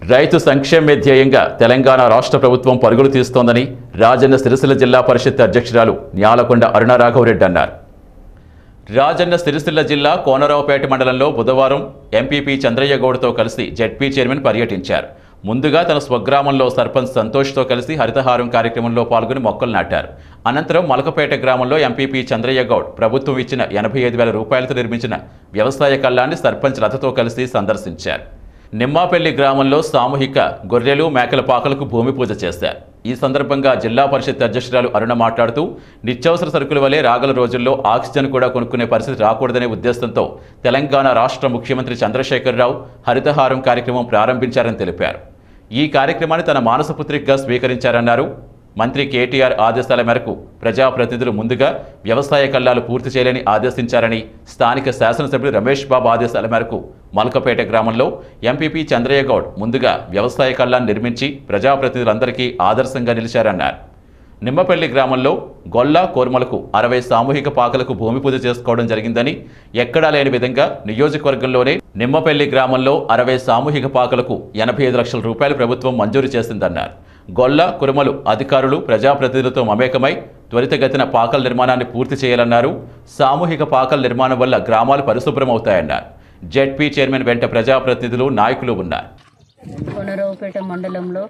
రైతు సంక్షేమే ధ్యేయంగా తెలంగాణ రాష్ట్ర ప్రభుత్వం పరుగులు తీస్తోందని రాజన్న సిరిసిల్ల జిల్లా పరిషత్ అధ్యక్షురాలు న్యాలకొండ అరుణారాఘవరెడ్డి అన్నారు రాజన్న సిరిసిల్ల జిల్లా కోనరావుపేట మండలంలో బుధవారం ఎంపీపీ చంద్రయ్య గౌడ్తో కలిసి జెడ్పీ చైర్మన్ పర్యటించారు ముందుగా తన స్వగ్రామంలో సర్పంచ్ సంతోష్తో కలిసి హరితహారం కార్యక్రమంలో పాల్గొని మొక్కలు నాటారు అనంతరం మలకపేట గ్రామంలో ఎంపీపీ చంద్రయ్య గౌడ్ ప్రభుత్వం ఇచ్చిన ఎనభై ఐదు వేల రూపాయలతో నిర్మించిన వ్యవసాయ కళ్ళాన్ని సర్పంచ్ లతతో కలిసి సందర్శించారు నిమ్మాపల్లి గ్రామంలో సామూహిక గొర్రెలు మేకల పాకలకు భూమి పూజ చేశారు ఈ సందర్భంగా జిల్లా పరిషత్ అధ్యక్షురాలు అరుణ మాట్లాడుతూ నిత్యావసర సరుకుల వలె రాగల రోజుల్లో ఆక్సిజన్ కూడా కొనుక్కునే పరిస్థితి రాకూడదనే ఉద్దేశంతో తెలంగాణ రాష్ట్ర ముఖ్యమంత్రి చంద్రశేఖరరావు హరితహారం కార్యక్రమం ప్రారంభించారని తెలిపారు ఈ కార్యక్రమాన్ని తన మానసపుత్రికగా స్వీకరించారన్నారు మంత్రి కేటీఆర్ ఆదేశాల మేరకు ప్రజాప్రతినిధులు ముందుగా వ్యవసాయ కల్లాలు పూర్తి చేయాలని ఆదేశించారని స్థానిక శాసనసభ్యులు రమేష్ బాబు ఆదేశాల మేరకు మల్కపేట గ్రామంలో ఎంపీపీ చంద్రయ్య గౌడ్ ముందుగా వ్యవసాయ కల్లాన్ని నిర్మించి ప్రజాప్రతినిధులందరికీ ఆదర్శంగా నిలిచారన్నారు నిమ్మపల్లి గ్రామంలో గొల్ల కోర్మలకు అరవై సామూహిక పాకలకు భూమి పూజ చేసుకోవడం జరిగిందని ఎక్కడా లేని విధంగా నియోజకవర్గంలోనే నిమ్మపల్లి గ్రామంలో అరవై సామూహిక పాకలకు ఎనభై ఐదు లక్షల రూపాయలు ప్రభుత్వం మంజూరు చేసిందన్నారు గొల్ల కురుమలు అధికారులు ప్రజాప్రతినిధులతో మమేకమై త్వరితగతిన పాకల నిర్మాణాన్ని పూర్తి చేయాలన్నారు సామూహిక పాకల నిర్మాణం వల్ల గ్రామాలు పరిశుభ్రమవుతాయన్నారు జెడ్పీ చైర్మన్ వెంట ప్రజాప్రతినిధులు నాయకులు ఉన్నారు కొనరావుపేట మండలంలో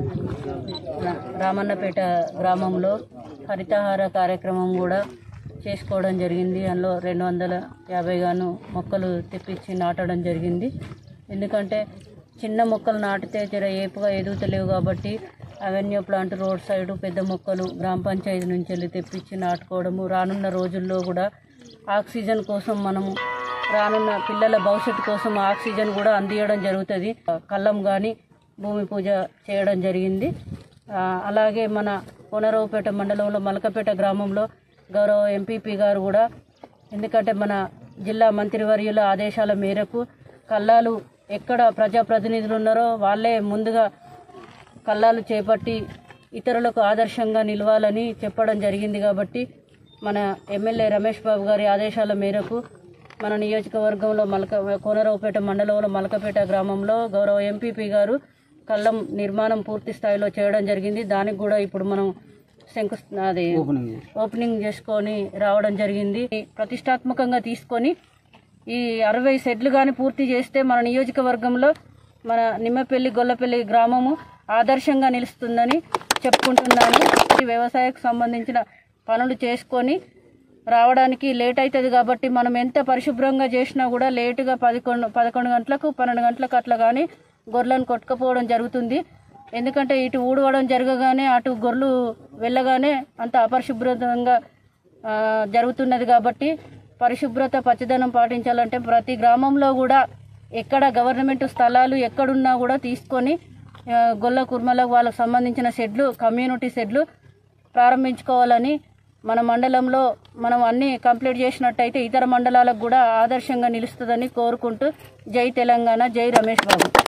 రా- రామన్నపేట గ్రామంలో హరితహార కార్యక్రమం కూడా చేసుకోవడం జరిగింది అందులో రెండు వందల యాభై గాను మొక్కలు తెప్పించి నాటడం జరిగింది ఎందుకంటే చిన్న మొక్కలు నాటితే జర ఏపుగా ఎదుగుతలేవు కాబట్టి అవెన్యూ ప్లాంట్ రోడ్ సైడ్ పెద్ద మొక్కలు గ్రామ పంచాయతీ నుంచి వెళ్ళి తెప్పించి నాటుకోవడము రానున్న రోజుల్లో కూడా ఆక్సిజన్ కోసం మనము రానున్న పిల్లల భవిష్యత్తు కోసం ఆక్సిజన్ కూడా అందియడం జరుగుతుంది కళ్ళం కానీ భూమి పూజ చేయడం జరిగింది ఆ, అలాగే మన కోనరావుపేట మండలంలో మలకపేట గ్రామంలో గౌరవ ఎంపీపీ గారు కూడా ఎందుకంటే మన జిల్లా మంత్రివర్యుల ఆదేశాల మేరకు కళ్ళాలు ఎక్కడ ప్రజాప్రతినిధులు ఉన్నారో వాళ్ళే ముందుగా కళ్ళాలు చేపట్టి ఇతరులకు ఆదర్శంగా నిలవాలని చెప్పడం జరిగింది కాబట్టి మన ఎమ్మెల్యే రమేష్ బాబు గారి ఆదేశాల మేరకు మన నియోజకవర్గంలో మలక కోనరావుపేట మండలంలో మలకపేట గ్రామంలో గౌరవ ఎంపీపీ గారు కళ్ళం నిర్మాణం పూర్తి స్థాయిలో చేయడం జరిగింది దానికి కూడా ఇప్పుడు మనం శంకు అది ఓపెనింగ్ చేసుకొని రావడం జరిగింది ప్రతిష్టాత్మకంగా తీసుకొని ఈ అరవై సెట్లు కానీ పూర్తి చేస్తే మన నియోజకవర్గంలో మన నిమ్మపల్లి గొల్లపల్లి గ్రామము ఆదర్శంగా నిలుస్తుందని చెప్పుకుంటున్నాను ఈ వ్యవసాయకు సంబంధించిన పనులు చేసుకొని రావడానికి లేట్ అవుతుంది కాబట్టి మనం ఎంత పరిశుభ్రంగా చేసినా కూడా లేటుగా పదకొండు పదకొండు గంటలకు పన్నెండు గంటలకు అట్లా కానీ గొర్రెలను కొట్టుకుపోవడం జరుగుతుంది ఎందుకంటే ఇటు ఊడవడం జరగగానే అటు గొర్రెలు వెళ్ళగానే అంత అపరిశుభ్రంగా ఆ, జరుగుతున్నది కాబట్టి పరిశుభ్రత పచ్చదనం పాటించాలంటే ప్రతి గ్రామంలో కూడా ఎక్కడ గవర్నమెంట్ స్థలాలు ఎక్కడున్నా కూడా తీసుకొని ఆ, గొల్ల కుర్మలకు వాళ్ళకు సంబంధించిన షెడ్లు కమ్యూనిటీ షెడ్లు ప్రారంభించుకోవాలని మన మండలంలో మనం అన్ని కంప్లీట్ చేసినట్టయితే ఇతర మండలాలకు కూడా ఆదర్శంగా నిలుస్తుందని కోరుకుంటూ జై తెలంగాణ జై రమేష్ బాబు